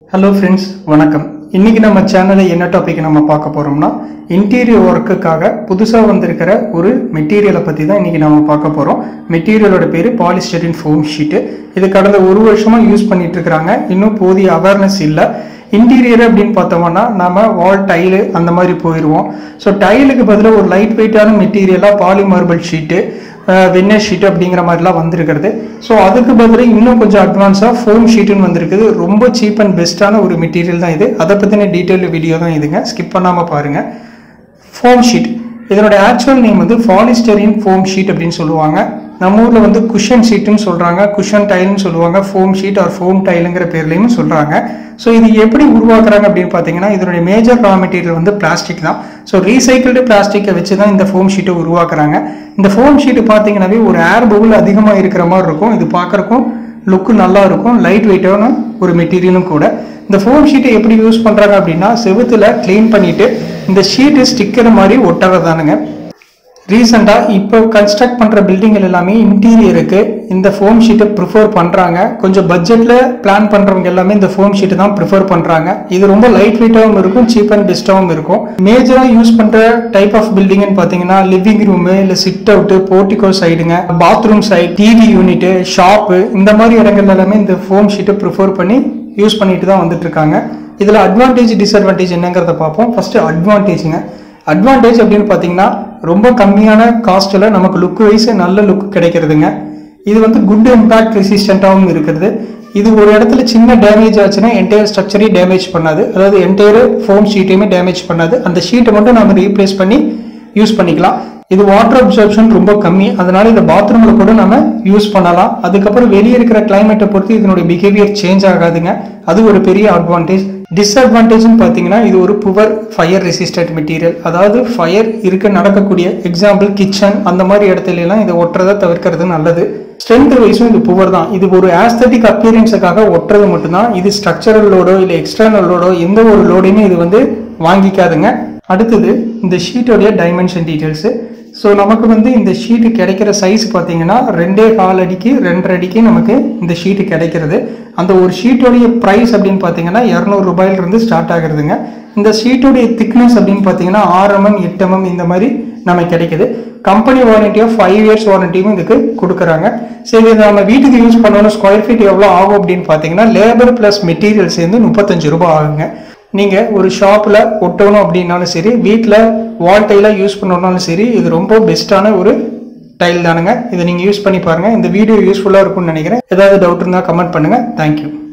hello friends வணக்கம் இன்னைக்கு நம்ம சேனலில் என்ன டாபிக் நம்ம பார்க்க போறோம்னா இன்டீரியர் ஒர்க்குக்காக புதுசாக வந்திருக்கிற ஒரு மெட்டீரியலை பற்றி தான் இன்னைக்கு நம்ம பார்க்க போகிறோம் மெட்டீரியலோட பேர் பாலிஸ்டரின் ஃபோம் ஷீட்டு இது கடந்த ஒரு வருஷமா யூஸ் பண்ணிட்டு இருக்கிறாங்க இன்னும் போதிய அவேர்னஸ் இல்லை இன்டீரியர் அப்படின்னு பார்த்தோம்னா நம்ம வால் டைலு அந்த மாதிரி போயிடுவோம் ஸோ டைலுக்கு பதிலாக ஒரு லைட் வெயிட்டான மெட்டீரியலாக பாலிமார்பிள் ஷீட்டு வெண்ணெய் ஷீட் அப்படிங்கிற மாதிரிலாம் வந்திருக்கிறது ஸோ அதுக்கு பதிலாக இன்னும் கொஞ்சம் அட்வான்ஸாக ஃபோம் ஷீட்டுன்னு வந்திருக்குது ரொம்ப சீப் அண்ட் பெஸ்ட்டான ஒரு மெட்டீரியல் தான் இது அதை பற்றின டீட்டெயில் வீடியோ தான் இதுங்க ஸ்கிப் பண்ணாமல் பாருங்கள் ஃபோம் ஷீட் இதனோட ஆக்சுவல் நேம் வந்து பாலிஸ்டரின் ஃபோம் ஷீட் அப்படின்னு சொல்லுவாங்க நம்ம ஊரில் வந்து குஷன் ஷீட்டுன்னு சொல்கிறாங்க குஷன் டைல்னு சொல்லுவாங்க ஃபோம் ஷீட் ஆர் ஃபோம் டைலுங்கிற பேர்லையும் சொல்கிறாங்க ஸோ இது எப்படி உருவாக்குறாங்க அப்படின்னு பார்த்தீங்கன்னா இதனுடைய மேஜர் ரா மெட்டீரியல் வந்து பிளாஸ்டிக் தான் ஸோ ரீசைக்கிள்டு பிளாஸ்டிக்கை வச்சு தான் இந்த ஃபோம் ஷீட்டை உருவாக்குறாங்க இந்த ஃபோம் ஷீட்டு பார்த்தீங்கன்னாவே ஒரு ஏர் பவுல் அதிகமாக இருக்கிற மாதிரி இருக்கும் இது பார்க்குறக்கும் லுக்கு நல்லா இருக்கும் லைட் வெயிட்டான ஒரு மெட்டீரியலும் கூட இந்த ஃபோம் ஷீட்டை எப்படி யூஸ் பண்ணுறாங்க அப்படின்னா செவுத்துல க்ளீன் பண்ணிட்டு இந்த ஷீட்டு ஸ்டிக்கர் மாதிரி ஒட்டுறதானுங்க ரீசெண்டாக இப்போ கன்ஸ்ட்ரக்ட் பண்ணுற பில்டிங்கள் எல்லாமே இன்டீரியருக்கு இந்த ஃபோம் ஷீட்டை ப்ரிஃபர் பண்ணுறாங்க கொஞ்சம் பட்ஜெட்டில் பிளான் பண்ணுறவங்க எல்லாமே இந்த ஃபோம் ஷீட்டை தான் ப்ரிஃபர் பண்ணுறாங்க இது ரொம்ப லைட் வெயிட்டாகவும் இருக்கும் சீப் அண்ட் பெஸ்ட்டாகவும் இருக்கும் மேஜராக யூஸ் பண்ணுற டைப் ஆஃப் பில்டிங்னு பார்த்தீங்கன்னா லிவிங் ரூமு இல்லை சிட் அவுட்டு போர்ட்டிகோ சைடுங்க bathroom side TV unit shop இந்த மாதிரி இடங்கள் எல்லாமே இந்த ஃபோம் ஷீட்டை ப்ரிஃபர் பண்ணி யூஸ் பண்ணிட்டு தான் வந்துட்டு இருக்காங்க இதில் அட்வான்டேஜ் டிஸ்அட்வான்டேஜ் என்னங்கிறத பார்ப்போம் ஃபர்ஸ்ட் அட்வான்டேஜுங்க அட்வான்டேஜ் அப்படின்னு பார்த்தீங்கன்னா ரொம்ப கம்மியான காஸ்ட்டில் நமக்கு லுக் வைஸ் நல்ல லுக் கிடைக்கிறதுங்க இது வந்து குட் இம்பாக்ட் ரெசிஸ்டண்ட்டாகவும் இருக்கிறது இது ஒரு இடத்துல சின்ன டேமேஜ் ஆச்சுன்னா என்டையர் ஸ்ட்ரக்சரையும் டேமேஜ் பண்ணாது அதாவது என்டையர் ஃபோம் ஷீட்டையுமே டேமேஜ் பண்ணாது அந்த ஷீட்டை மட்டும் நம்ம ரீப்ளேஸ் பண்ணி யூஸ் பண்ணிக்கலாம் இது வாட்டர் அப்சர்ப்ஷன் ரொம்ப கம்மி அதனால இந்த பாத்ரூம்ல கூட நம்ம யூஸ் பண்ணலாம் அதுக்கப்புறம் வெளியே இருக்கிற கிளைமேட்டை பொறுத்து இதனுடைய பிஹேவியர் சேஞ்ச் ஆகாதுங்க அது ஒரு பெரிய அட்வான்டேஜ் டிஸ்அட்வான்டேஜ்னு பார்த்தீங்கன்னா இது ஒரு புவர் ஃபயர் ரெசிஸ்டன்ட் மெட்டீரியல் அதாவது ஃபயர் இருக்க நடக்கக்கூடிய எக்ஸாம்பிள் கிச்சன் அந்த மாதிரி இடத்துல எல்லாம் இதை ஒட்டுறதை தவிர்க்கிறது நல்லது ஸ்ட்ரென்த் வைஸும் இது புவர் தான் இது ஒரு ஆஸ்தட்டிக் அப்பியரன்ஸுக்காக ஒட்டுறது மட்டும்தான் இது ஸ்ட்ரக்சரல் லோடோ இல்லை எக்ஸ்டர்னல் லோடோ எந்த ஒரு லோடையுமே இது வந்து வாங்கிக்காதுங்க அடுத்தது இந்த ஷீட்டோடைய டைமென்ஷன் டீட்டெயில்ஸு ஸோ நமக்கு வந்து இந்த ஷீட்டு கிடைக்கிற சைஸ் பார்த்தீங்கன்னா ரெண்டே கால் அடிக்கு ரெண்டரை அடிக்கு நமக்கு இந்த ஷீட்டு கிடைக்கிறது அந்த ஒரு ஷீட்டோடைய ப்ரைஸ் அப்படின்னு பார்த்தீங்கன்னா இரநூறு ரூபாயிலிருந்து ஸ்டார்ட் ஆகுறதுங்க இந்த ஷீட்டோடைய திக்னஸ் அப்படின்னு பார்த்தீங்கன்னா ஆறு எம்எம் எட்டு எம்எம் இந்த மாதிரி நமக்கு கிடைக்குது கம்பெனி வாரண்டியாக ஃபைவ் இயர்ஸ் வாரண்டியும் இதுக்கு கொடுக்குறாங்க சரி இதை நம்ம வீட்டுக்கு யூஸ் பண்ணணும் ஸ்கொயர் ஃபீட் எவ்வளோ ஆகும் அப்படின்னு பார்த்தீங்கன்னா லேபர் ப்ளஸ் மெட்டீரியல் சேர்ந்து முப்பத்தஞ்சு ரூபாய் ஆகுங்க நீங்கள் ஒரு ஷாப்பில் ஒட்டணும் அப்படின்னாலும் சரி வீட்டில் வால் டைலாக யூஸ் பண்ணணும்னாலும் சரி இது ரொம்ப பெஸ்ட்டான ஒரு டைல் தானுங்க இதை நீங்கள் யூஸ் பண்ணி பாருங்கள் இந்த வீடியோ யூஸ்ஃபுல்லாக இருக்கும்னு நினைக்கிறேன் ஏதாவது டவுட் இருந்தால் கமெண்ட் பண்ணுங்கள் தேங்க்யூ